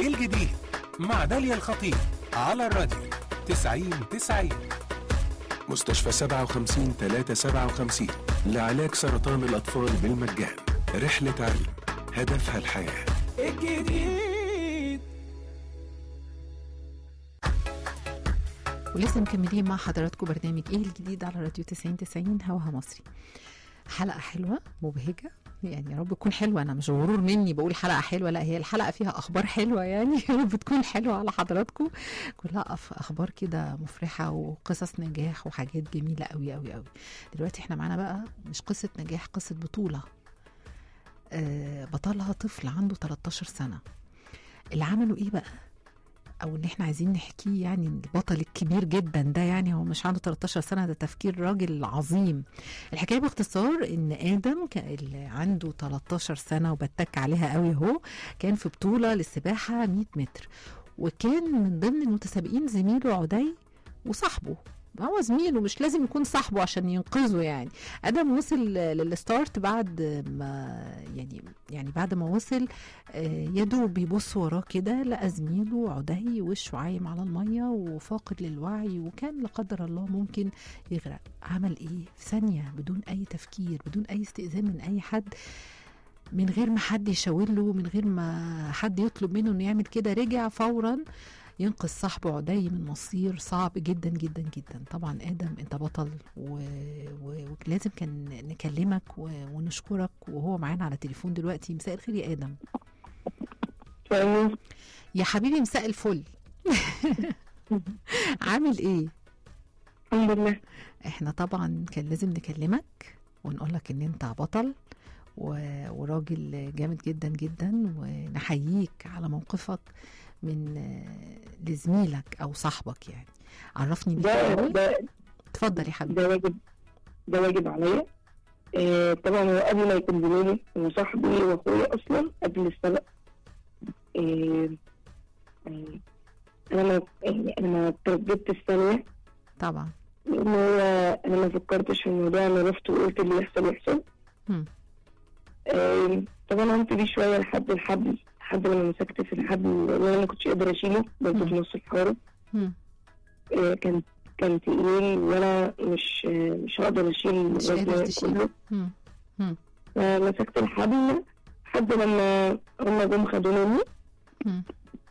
ايه الجديد مع داليا الخطيب على الراديو 90 90 مستشفى 57 357 لعلاج سرطان الأطفال بالمجان رحلة علم هدفها الحياة الجديد ولسه مكملين مع حضراتكم برنامج ايه الجديد على راديو 90 90 هواها مصري حلقة حلوة مبهجة يعني يا رب تكون حلوة أنا مش غرور مني بقول حلقة حلوة لا هي الحلقة فيها أخبار حلوة يعني يا رب تكون حلوة على حضراتكم كلها أف- أخبار كده مفرحة وقصص نجاح وحاجات جميلة قوي قوي قوي دلوقتي احنا معانا بقى مش قصة نجاح قصة بطولة آه بطلها طفل عنده 13 سنة اللي عملوا ايه بقى او اللي احنا عايزين نحكيه يعني البطل الكبير جدا ده يعني هو مش عنده 13 سنه ده تفكير راجل عظيم الحكايه باختصار ان ادم كان اللي عنده 13 سنه وبتك عليها قوي اهو كان في بطوله للسباحه 100 متر وكان من ضمن المتسابقين زميله عدي وصاحبه هو زميله مش لازم يكون صاحبه عشان ينقذه يعني ادم وصل للستارت بعد ما يعني يعني بعد ما وصل آه، يدو بيبص وراه كده لقى زميله عدي وشه عايم على الميه وفاقد للوعي وكان لا قدر الله ممكن يغرق عمل ايه في ثانيه بدون اي تفكير بدون اي استئذان من اي حد من غير ما حد يشاور له من غير ما حد يطلب منه انه يعمل كده رجع فورا ينقذ صاحبه عدي من مصير صعب جدا جدا جدا طبعا ادم انت بطل و... و... ولازم كان نكلمك و... ونشكرك وهو معانا على تليفون دلوقتي مساء الخير يا ادم تمام يا حبيبي مساء الفل عامل ايه الحمد لله احنا طبعا كان لازم نكلمك ونقول لك ان انت بطل و... وراجل جامد جدا جدا ونحييك على موقفك من آه، لزميلك او صاحبك يعني عرفني بيك ده الأول. ده اتفضل يا حبيبي ده واجب ده واجب عليا آه طبعا هو قبل ما يكون زميلي هو صاحبي واخويا اصلا قبل السبق آه يعني انا ما يعني انا ما ترددت الثانيه طبعا لان هو انا ما فكرتش في الموضوع انا رحت وقلت اللي يحصل يحصل هم. آه طبعا قمت بيه شويه لحد الحبل لحد لما مسكت في الحبل اللي انا ما كنتش قادر اشيله برضه في مم. نص الحوار هم. آه، كان كان تقيل وانا مش آه، مش هقدر اشيل مش قادر الوزن تشيل كله هم. هم. فمسكت الحبل لحد لما هما جم خدوا مني هم.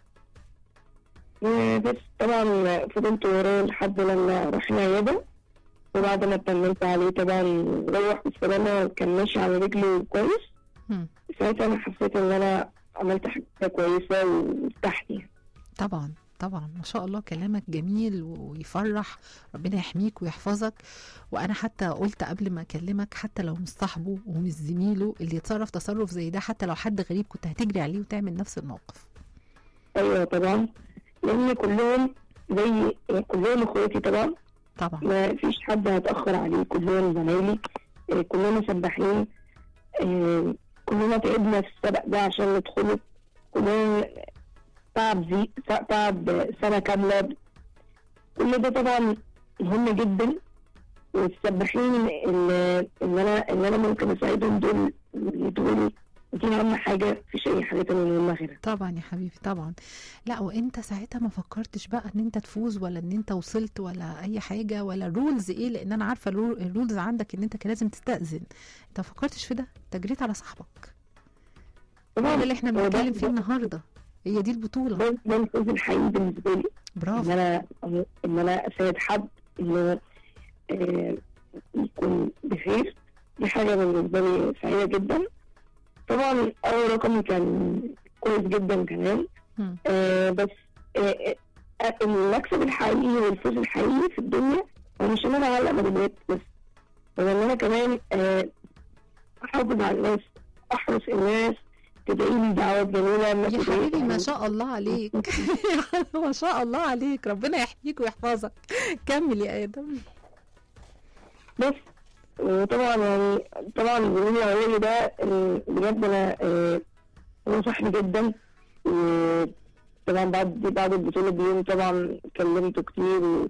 بس طبعا فضلت وراه لحد لما رحنا عيادة وبعد ما اطمنت عليه طبعا روح بالسلامة وكان ماشي على رجله كويس هم. ساعتها انا حسيت ان انا عملت حاجة كويسة وارتحت يعني طبعا طبعا ما شاء الله كلامك جميل ويفرح ربنا يحميك ويحفظك وانا حتى قلت قبل ما اكلمك حتى لو مش صاحبه ومش زميله اللي يتصرف تصرف زي ده حتى لو حد غريب كنت هتجري عليه وتعمل نفس الموقف ايوه طبعا لان كلهم زي كلهم اخواتي طبعا طبعا ما فيش حد هيتأخر عليه كلهم زمايلي آه، كلنا سباحين آه، كلنا تعبنا في السبق ده عشان ندخله كلنا تعب زي تعب سنة كاملة كل ده طبعا مهم جدا والسباحين اللي, اللي انا اللي انا ممكن اساعدهم دول دول دي اهم حاجه مفيش اي حاجه تانية مهمه غيرها طبعا يا حبيبي طبعا لا وانت ساعتها ما فكرتش بقى ان انت تفوز ولا ان انت وصلت ولا اي حاجه ولا الرولز ايه لان انا عارفه الرو- الرولز عندك ان انت كان لازم تستاذن انت ما فكرتش في ده انت جريت على صاحبك طبعا ده اللي احنا هو ده- بنتكلم فيه ده- النهارده هي دي البطوله ده ده الفوز الحقيقي بالنسبه لي ان برافو انا ان انا اساعد حد انه آه، يكون بخير دي حاجه بالنسبه لي سعيده جدا طبعا اول رقم كان كويس جدا كمان مم. آه، بس آه، آه، المكسب الحقيقي والفوز الحقيقي في الدنيا هو مش ان انا اعلق ميداليات بس هو ان انا كمان آه، احافظ على الناس احرص الناس تدعي لي دعوات جميله الناس يا تدعي لي حبيبي ما يعني. شاء الله عليك ما شاء الله عليك ربنا يحميك ويحفظك كمل يا ادم بس وطبعا يعني طبعا الجميل الاولاني ده آه، بجد انا آه، هو صاحبي جدا وطبعا بعد بعد البطولة بيوم طبعا كلمته كتير و-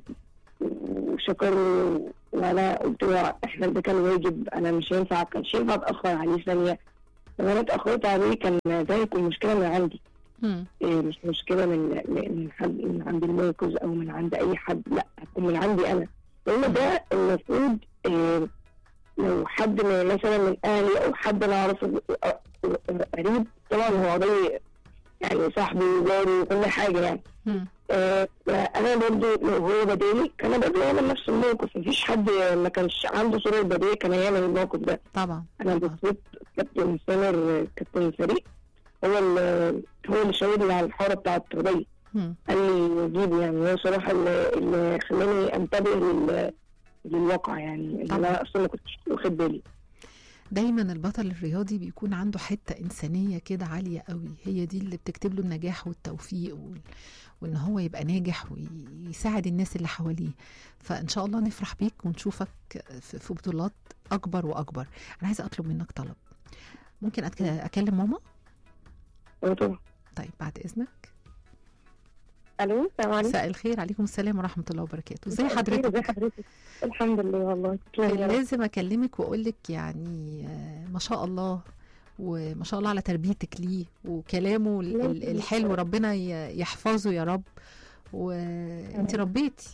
وشكرني وانا قلت له احنا ده كان واجب انا مش هينفع كانش ينفع اتاخر عليه ثانيه لو انا اتاخرت عليه كان ده يكون مشكله من عندي مم. إيه مش مشكله من من حد من عند المركز او من عند اي حد لا هتكون من عندي انا لان ده المفروض إيه لو حد من مثلا من اهلي او حد انا اعرفه أ- أ- قريب طبعا هو قضيه يعني صاحبي وجاري وكل حاجه يعني مم. آه، انا برضو لو هو بدالي كان برضو هعمل نفس الموقف مفيش حد ما كانش عنده سرعه بديهيه كان هيعمل الموقف ده طبعا انا طبعا. بصيت كابتن سامر كابتن الفريق هو اللي هو اللي شاورني على الحاره بتاعه التربيه مم. قال لي جيبي يعني هو صراحه اللي, اللي خلاني انتبه لل للواقع يعني اللي طبعا. انا اصلا ما كنتش واخد بالي دايما البطل الرياضي بيكون عنده حتة إنسانية كده عالية قوي هي دي اللي بتكتب له النجاح والتوفيق وال... وإن هو يبقى ناجح ويساعد الناس اللي حواليه فإن شاء الله نفرح بيك ونشوفك في في بطولات أكبر وأكبر أنا عايزة أطلب منك طلب ممكن أتك... أكلم ماما؟ اه طبعا طيب بعد إذنك الو السلام عليكم مساء الخير عليكم السلام ورحمة الله وبركاته ازي ازي حضرتك؟ حضرتك الحمد لله والله تسلمي يا رب. لازم اكلمك واقول لك يعني آه، ما شاء الله وما شاء الله على تربيتك ليه وكلامه ال- ال- لازم. الحلو ربنا ي- يحفظه يا رب وانت ربيتي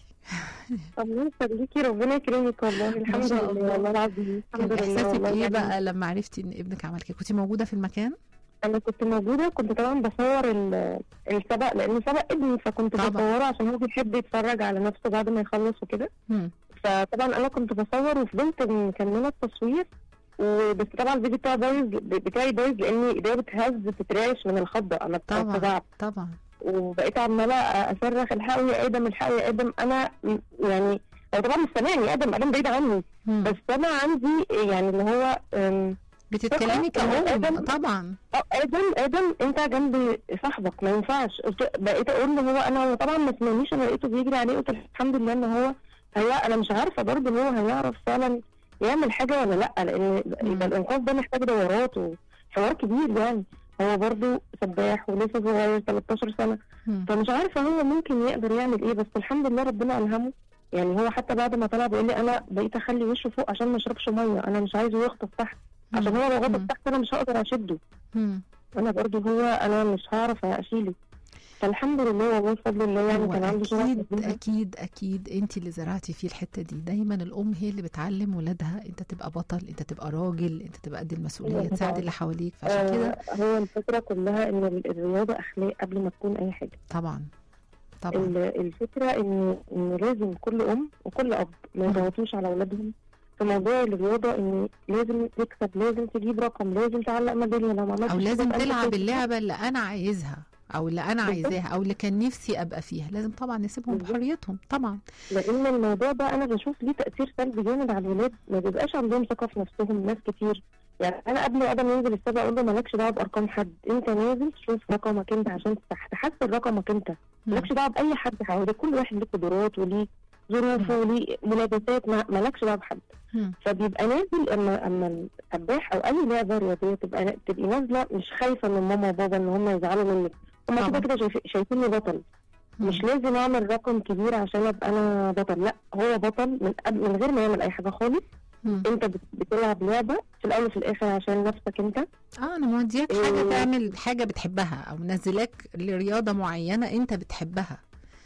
الله يخليكي ربنا يكرمك والله الحمد شاء لله الله. والله العظيم كان الحمد لله احساسك والله ايه يعني بقى لما عرفتي ان ابنك عمل كده كنت موجوده في المكان انا كنت موجوده كنت طبعا بصور ال- السبق لانه سبق ابني فكنت طبعا. بصوره عشان هو بيحب يتفرج على نفسه بعد ما يخلص وكده مم. فطبعا انا كنت بصور وفضلت مكمله التصوير وبس طبعا الفيديو بتاعي بايظ بتاعي بايظ لان ايديا بتهز بتترعش من الخضه انا طبعا. اتفزعت طبعا وبقيت عماله اصرخ الحقوا يا ادم الحقوا يا ادم انا م- يعني هو طبعا مش سامعني ادم ادم بعيد عني مم. بس انا عندي يعني اللي هو أم، بتتكلمي طبعاً. كأم آدم. طبعا اه ادم ادم انت جنب صاحبك ما ينفعش قلت بقيت اقول له هو انا هو طبعا ما سمعنيش انا لقيته بيجري عليه قلت الحمد لله ان هو هي انا مش عارفه برضه هو هيعرف فعلا يعمل حاجه ولا لا لان مم. يبقى الانقاذ ده محتاج دورات وحوار كبير يعني هو برضه سباح ولسه صغير 13 سنه مم. فمش عارفه هو ممكن يقدر يعمل ايه بس الحمد لله ربنا الهمه يعني هو حتى بعد ما طلع بيقول لي انا بقيت اخلي وشه فوق عشان ما يشربش ميه انا مش عايزه يغطس تحت عشان هو لو غطس مم. تحت انا مش هقدر اشده مم. انا برضو هو انا مش هعرف اشيله فالحمد لله والله بفضل الله يعني هو كان عنده سرعه اكيد بديهة. اكيد اكيد انت اللي زرعتي فيه الحته دي دايما الام هي اللي بتعلم ولادها انت تبقى بطل انت تبقى راجل انت تبقى قد المسؤوليه أيوة تساعد طبعاً. اللي حواليك فعشان كده آه هو الفكره كلها ان ال- الرياضه اخلاق قبل ما تكون اي حاجه طبعا طبعا ال- الفكره ان ان لازم كل ام وكل اب ما مم. يضغطوش على اولادهم في موضوع الرياضه ان لازم تكسب لازم تجيب رقم لازم تعلق ميداليه لو ما عملتش او كده لازم يبقى أنت تلعب كده. اللعبه اللي انا عايزها او اللي انا بالظبط. عايزاها او اللي كان نفسي ابقى فيها لازم طبعا نسيبهم بالظبط. بحريتهم طبعا لان الموضوع ده انا بشوف ليه تاثير سلبي جامد على الولاد ما بيبقاش عندهم ثقه في نفسهم ناس كتير يعني انا قبل ما ادم ينزل السباق اقول له مالكش دعوه بارقام حد انت نازل شوف رقمك انت عشان تح- تحسن رقمك انت مم. مالكش دعوه باي حد حواليك كل واحد له قدرات وليه ظروفه وليه ملابسات ما- مالكش دعوه بحد مم. فبيبقى نازل اما اما السباح او اي لعبه رياضيه تبقى تبقي نازله مش خايفه من ماما وبابا ان هم يزعلوا منك هم طبعا. كده كده شايف- شايفيني بطل مم. مش لازم اعمل رقم كبير عشان ابقى انا بطل لا هو بطل من قبل من غير ما يعمل اي حاجه خالص مم. انت بت- بتلعب لعبه في الاول وفي الاخر عشان نفسك انت اه انا مودياك حاجه إيه. تعمل حاجه بتحبها او منزلاك لرياضه معينه انت بتحبها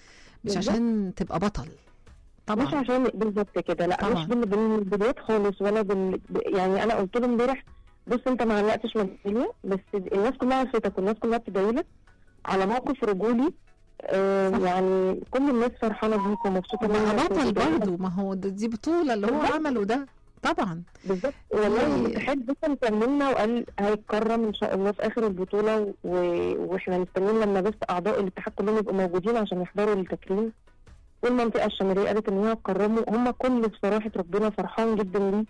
مش بالظبط. عشان تبقى بطل مش طبعا عشان بالظبط كده لا طبعا. مش بال- بال- باليد خالص ولا بال... ب- يعني انا قلت له امبارح بص انت ما علقتش ميداليه بس الناس كلها عرفتك والناس كلها بتدعيلك على موقف رجولي آه صح. يعني كل الناس فرحانه بيك ومبسوطه بقى منك بطل وبتدعيلك. برضه ما هو ده- دي بطوله اللي هو بالظبط. عمله ده طبعا بالظبط والله يعني- الاتحاد لسه مكملنا وقال هيتكرم ان شاء الله في اخر البطوله و... واحنا مستنيين لما بس اعضاء الاتحاد كلهم يبقوا موجودين عشان يحضروا التكريم والمنطقه الشماليه قالت ان هي هتكرمه هم كل بصراحه ربنا فرحان جدا ليه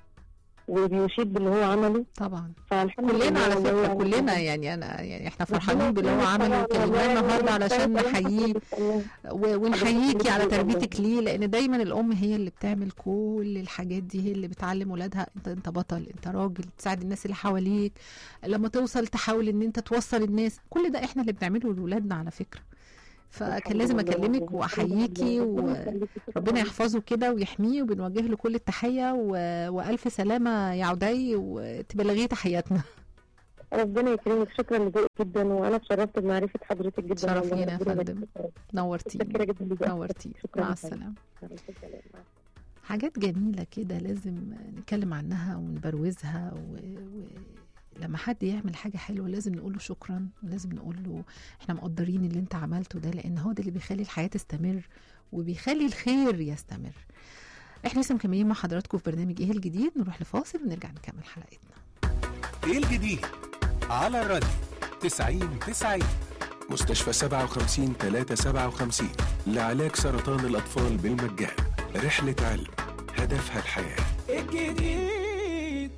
وبيشيد باللي هو عمله طبعا فالحمد كلنا لله على والله فكره يعني كلنا يعني انا يعني احنا ربنا فرحانين باللي هو يكرمك عمله طبعاً وكلمناه والله النهارده يعني علشان كلام حضرتك نحييه والله. و- ونحييكي على جداً تربيتك ليه لان دايما الام هي اللي بتعمل كل الحاجات دي هي اللي بتعلم ولادها انت انت بطل انت راجل تساعد الناس اللي حواليك لما توصل تحاول ان انت توصل الناس كل ده احنا اللي بنعمله لاولادنا على فكره فكان الحمد لازم لله اكلمك والله. واحييكي ربنا و... يخليكي. ربنا يحفظه كده ويحميه وبنوجه له كل التحيه و... والف سلامه يا عدي وتبلغيه تحياتنا ربنا يكرمك شكرا لذوقك جدا وانا اتشرفت بمعرفه حضرتك جدا شرف والله. لينا يا ربنا فندم. يبارك فيك. نورتيني متشكره جدا لذوقك نورتيني شكرا مع يا السلامه فندم. مع السلامة. حاجات جميلة كده لازم نتكلم عنها ونبروزها و... و... لما حد يعمل حاجة حلوة لازم نقول له شكرا ولازم نقول له احنا مقدرين اللي انت عملته ده لان هو ده اللي بيخلي الحياة تستمر وبيخلي الخير يستمر احنا لسه مكملين مع حضراتكم في برنامج ايه الجديد نروح لفاصل ونرجع نكمل حلقتنا ايه الجديد على الراديو 90 90 مستشفى 57 357 لعلاج سرطان الأطفال بالمجان رحلة علم هدفها الحياة الجديد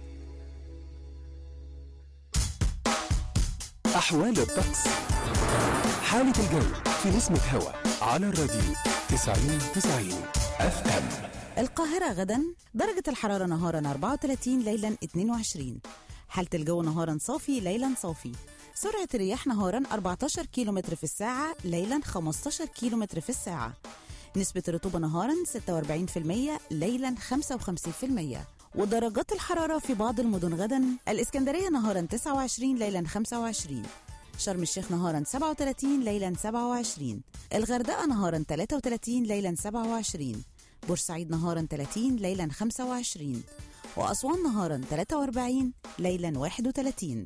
أحوال الطقس حالة الجو في نسمة هوا على الراديو 90 90 اف ام القاهرة غدا درجة الحرارة نهارا 34 ليلا 22 حالة الجو نهارا صافي ليلا صافي سرعة الرياح نهارا 14 كيلومتر في الساعة ليلا 15 كيلومتر في الساعة نسبة الرطوبة نهارا 46% ليلا 55% ودرجات الحرارة في بعض المدن غدا الإسكندرية نهارا 29 ليلا 25 شرم الشيخ نهارا 37 ليلا 27 الغردقة نهارا 33 ليلا 27 بورسعيد نهارا 30 ليلا 25 وأسوان نهارا 43 ليلا 31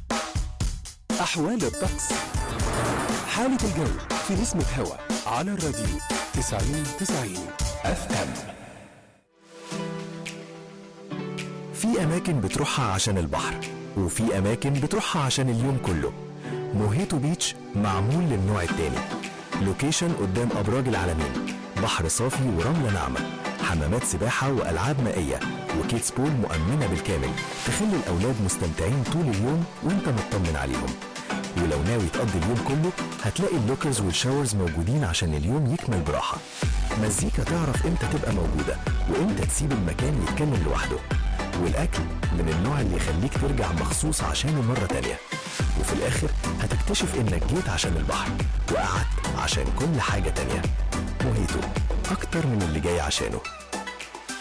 أحوال الطقس حالة الجو في نسمة هوا على الراديو 90 90 اف ام في أماكن بتروحها عشان البحر وفي أماكن بتروحها عشان اليوم كله موهيتو بيتش معمول للنوع التاني لوكيشن قدام أبراج العالمين بحر صافي ورملة ناعمة حمامات سباحة وألعاب مائية وكيدز بول مؤمنة بالكامل تخلي الأولاد مستمتعين طول اليوم وانت مطمن عليهم ولو ناوي تقضي اليوم كله هتلاقي اللوكرز والشاورز موجودين عشان اليوم يكمل براحة مزيكا تعرف امتى تبقى موجودة وامتى تسيب المكان يتكلم لوحده والأكل من النوع اللي يخليك ترجع مخصوص عشانه مرة تانية وفي الآخر هتكتشف إنك جيت عشان البحر وقعدت عشان كل حاجة تانية موهيتو أكتر من اللي جاي عشانه